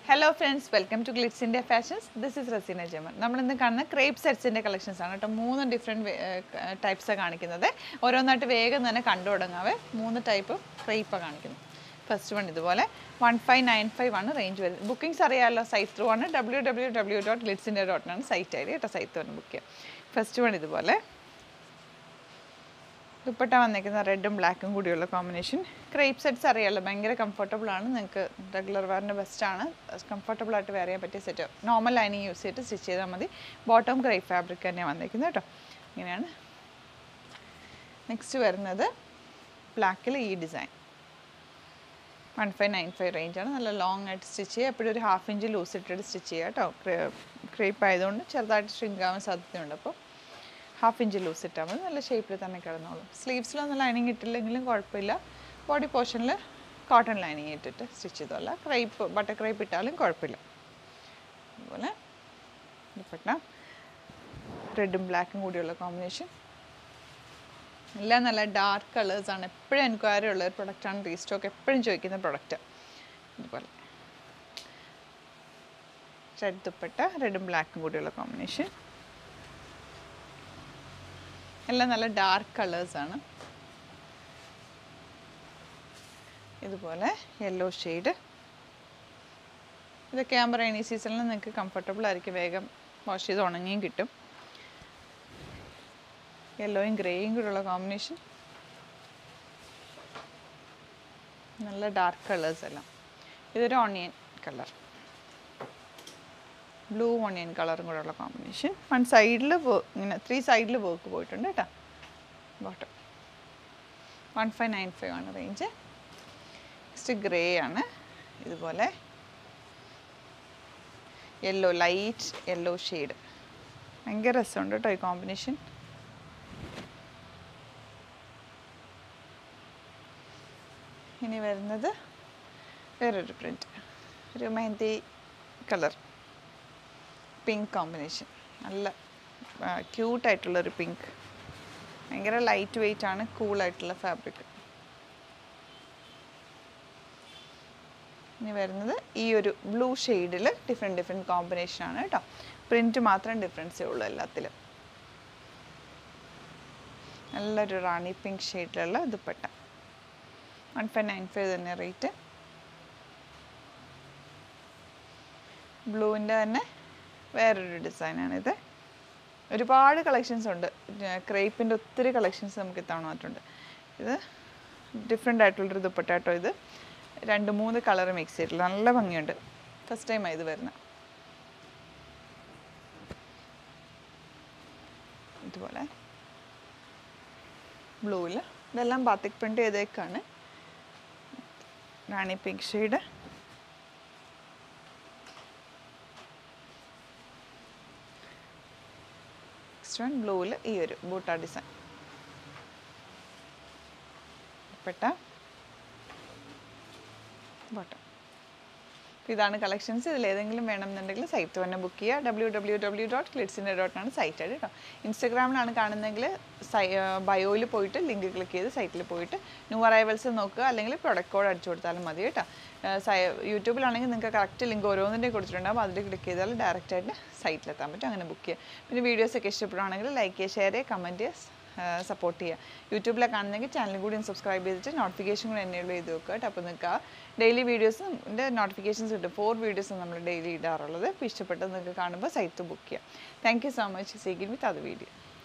hello friends welcome to Glitz India fashions this is Raseena Jaman നമ്മൾ ഇന്ന് കാണുന്ന ക്രേപ്പ് സെറ്റ്സിൻ്റെ കളക്ഷൻസ് ആണ് കേട്ടോ മൂന്ന് ഡിഫറെൻറ്റ് ടൈപ്സാണ് കാണിക്കുന്നത് ഓരോന്നായിട്ട് വേഗം തന്നെ കണ്ടു തുടങ്ങാവേ മൂന്ന് ടൈപ്പ് ക്രേപ്പാണ് കാണിക്കുന്നത് ഫസ്റ്റ് വൺ ഇതുപോലെ വൺ ഫൈവ് നയൻ ഫൈവ് ആണ് റേഞ്ച് വരുന്നത് ബുക്കിംഗ്സ് അറിയാമല്ലോ സൈറ്റ് ത്രൂ ആണ് W W W dot Glitz India dot ആണ് സൈറ്റ് ഐ ഡി കേട്ടോ സൈറ്റ് തന്നെ ബുക്ക് ചെയ്യാം ഫസ്റ്റ് വൺ ഇതുപോലെ ദുപ്പട്ട വന്നിരിക്കുന്ന റെഡും ബ്ലാക്കും കൂടിയുള്ള കോമ്പിനേഷൻ ക്രേപ്പ് സെറ്റ്സ് അറിയാമല്ലോ ഭയങ്കര കംഫർട്ടബിൾ ആണ് നിങ്ങൾക്ക് റെഗുലർ വെയറിൻ്റെ ബെസ്റ്റാണ് കംഫർട്ടബിൾ ആയിട്ട് വെയർ ചെയ്യാൻ പറ്റിയ സെറ്റ് നോർമൽ ലൈനിങ് യൂസ് ചെയ്തിട്ട് സ്റ്റിച്ച് ചെയ്താൽ മതി ബോട്ടം ക്രേപ്പ് ഫാബ്രിക് തന്നെയാണ് വന്നിരിക്കുന്നത് കേട്ടോ ഇങ്ങനെയാണ് നെക്സ്റ്റ് വരുന്നത് ബ്ലാക്കിൽ ഈ design one five nine five റേഞ്ചാണ് നല്ല ലോങ് ആയിട്ട് സ്റ്റിച്ച് ചെയ്യുക എപ്പോഴും ഒരു ഹാഫ് ഇഞ്ച് ലൂസ് ഇട്ടിട്ട് സ്റ്റിച്ച് ചെയ്യുക കേട്ടോ ക്രേപ്പ് ആയതുകൊണ്ട് ചെറുതായിട്ട് ഷ്രിങ്ക് ആവാൻ സാധ്യതയുണ്ട് അപ്പോൾ ഹാഫ് ഇഞ്ച് ലൂസ് ഇട്ടാൽ മതി നല്ല ഷേപ്പിൽ തന്നെ കിടന്നോളും സ്ലീവ്സിലൊന്നും ലൈനിങ് ഇട്ടില്ലെങ്കിലും കുഴപ്പമില്ല ബോഡി പോർഷനിൽ കോട്ടൺ ലൈനിങ് ഇട്ടിട്ട് സ്റ്റിച്ച് ചെയ്തോല്ല ക്രൈപ്പ് ബട്ടർ ക്രൈപ്പ് ഇട്ടാലും കുഴപ്പമില്ല അതുപോലെ ദുപ്പട്ട റെഡും ബ്ലാക്കും കൂടിയുള്ള കോമ്പിനേഷൻ എല്ലാം നല്ല ഡാർക്ക് കളേഴ്സാണ് എപ്പോഴും എൻക്വയറി ഉള്ള ഒരു പ്രൊഡക്റ്റാണ് റീസ്റ്റോക്ക് എപ്പോഴും ചോദിക്കുന്ന പ്രൊഡക്റ്റ് ഇതുപോലെ റെഡ് ദുപ്പട്ട റെഡും ബ്ലാക്കും കൂടിയുള്ള കോമ്പിനേഷൻ എല്ലാം നല്ല ഡാർക്ക് കളേഴ്സാണ് ഇതുപോലെ യെല്ലോ ഷെയ്ഡ് ഇതൊക്കെ ആകുമ്പോൾ റൈനി സീസണിൽ നിങ്ങൾക്ക് കംഫർട്ടബിൾ ആയിരിക്കും വേഗം വാഷ് ചെയ്ത് ഉണങ്ങിയും കിട്ടും യെല്ലോയും ഗ്രേയും കൂടെയുള്ള കോമ്പിനേഷൻ നല്ല ഡാർക്ക് കളേഴ്സ് എല്ലാം ഇതൊരു ഓണിയൻ കളർ ബ്ലൂ ഓണിയൻ കളറും കൂടെ ഉള്ള കോമ്പിനേഷൻ വൺ സൈഡിൽ ഇങ്ങനെ ത്രീ സൈഡിൽ വർക്ക് പോയിട്ടുണ്ട് കേട്ടോ bottom one five nine five ആണ് റേഞ്ച് നെക്സ്റ്റ് ഗ്രേ ആണ് ഇതുപോലെ യെല്ലോ ലൈറ്റ് യെല്ലോ ഷെയ്ഡ് ഭയങ്കര രസമുണ്ട് കേട്ടോ ഈ കോമ്പിനേഷൻ ഇനി വരുന്നത് വേറൊരു പ്രിൻറ്റ് ഒരു മെഹന്തി കളർ പിങ്ക് കോമ്പിനേഷൻ നല്ല ക്യൂട്ടായിട്ടുള്ളൊരു പിങ്ക് ഭയങ്കര ലൈറ്റ് വെയിറ്റ് ആണ് കൂളായിട്ടുള്ള ഫാബ്രിക് ഇനി വരുന്നത് ഈ ഒരു ബ്ലൂ ഷെയ്ഡിൽ ഡിഫറെൻറ്റ് ഡിഫറെൻറ്റ് കോമ്പിനേഷൻ ആണ് കേട്ടോ പ്രിൻറ്റ് മാത്രം ഡിഫറൻസേ ഉള്ളൂ എല്ലാത്തിലും നല്ലൊരു റാണി പിങ്ക് ഷെയ്ഡിലുള്ള dupatta one five nine five തന്നെ റേറ്റ് ബ്ലൂവിൻ്റെ തന്നെ വേറൊരു ഡിസൈനാണിത് ഒരുപാട് കളക്ഷൻസ് ഉണ്ട് ക്രേപ്പിൻ്റെ ഒത്തിരി കളക്ഷൻസ് നമുക്ക് ഇത്തവണ വന്നിട്ടുണ്ട് ഇത് ഡിഫറെൻ്റ് ആയിട്ടുള്ളൊരു ദുപ്പട്ട കേട്ടോ ഇത് രണ്ട് മൂന്ന് കളർ മിക്സ് ചെയ്തിട്ടുള്ള നല്ല ഭംഗിയുണ്ട് ഫസ്റ്റ് ടൈമാണ് ഇത് വരുന്നത് ഇതുപോലെ ബ്ലൂവിൽ ഇതെല്ലാം ബാത്തിക് പ്രിൻ്റ് ചെയ്തേക്കാണ് rani pink shade next one ബ്ലൂവിൽ ഈ ഒരു ബൂട്ട ഡിസൈൻ പെട്ട ബോട്ടം ഇതാണ് കളക്ഷൻസ് ഇതിൽ ഏതെങ്കിലും വേണമെന്നുണ്ടെങ്കിൽ സൈറ്റ് തന്നെ ബുക്ക് ചെയ്യുക ഡബ്ല്യൂ ഡബ്ല്യൂ ഡബ്ല്യൂ ഡോട്ട് ക്ലിറ്റ്സിൻ്റെ ഡോട്ടാണ് സൈറ്റ് ഐ കേട്ടോ ഇൻസ്റ്റാഗ്രാമിലാണ് കാണുന്നതെങ്കിൽ സൈ ബയോയിൽ പോയിട്ട് ലിങ്ക് ക്ലിക്ക് ചെയ്ത് സൈറ്റിൽ പോയിട്ട് ന്യൂ അറൈവൽസ് നോക്കുക അല്ലെങ്കിൽ പ്രൊഡക്റ്റ് കോഡ് അടിച്ചു കൊടുത്താലും മതി കേട്ടോ സൈ യൂട്യൂബിലാണെങ്കിൽ നിങ്ങൾക്ക് കറക്റ്റ് ലിങ്ക് ഓരോന്നിൻ്റെയും കൊടുത്തിട്ടുണ്ടാകും അതിൽ ക്ലിക്ക് ചെയ്താൽ ഡയറക്റ്റ് ആയിട്ട് സൈറ്റിലെത്താൻ പറ്റും അങ്ങനെ ബുക്ക് ചെയ്യുക പിന്നെ വീഡിയോസൊക്കെ ഇഷ്ടപ്പെടുകയാണെങ്കിൽ ലൈക്ക് ചെയ്യുക ഷെയർ ചെയ്യുക കമൻറ്റ് ചെയ്യുക സപ്പോർട്ട് ചെയ്യുക യൂട്യൂബിലെ കാണുന്നെങ്കിൽ ചാനൽ കൂടി സബ്സ്ക്രൈബ് ചെയ്തിട്ട് നോട്ടിഫിക്കേഷൻ കൂടി എനേബിൾ ചെയ്ത് വെക്കുക കേട്ടോ അപ്പോൾ നിങ്ങൾക്ക് ഡെയിലി വീഡിയോസിൻ്റെ നോട്ടിഫിക്കേഷൻസ് കിട്ടും ഫോർ വീഡിയോസ് നമ്മൾ ഡെയിലി ഇടാറുള്ളത് അപ്പോൾ ഇഷ്ടപ്പെട്ടത് നിങ്ങൾക്ക് കാണുമ്പോൾ സൈറ്റ് ബുക്ക് ചെയ്യാം താങ്ക് യു സോ മച്ച് സീക്കിൻ വിത്ത് അത് വീഡിയോ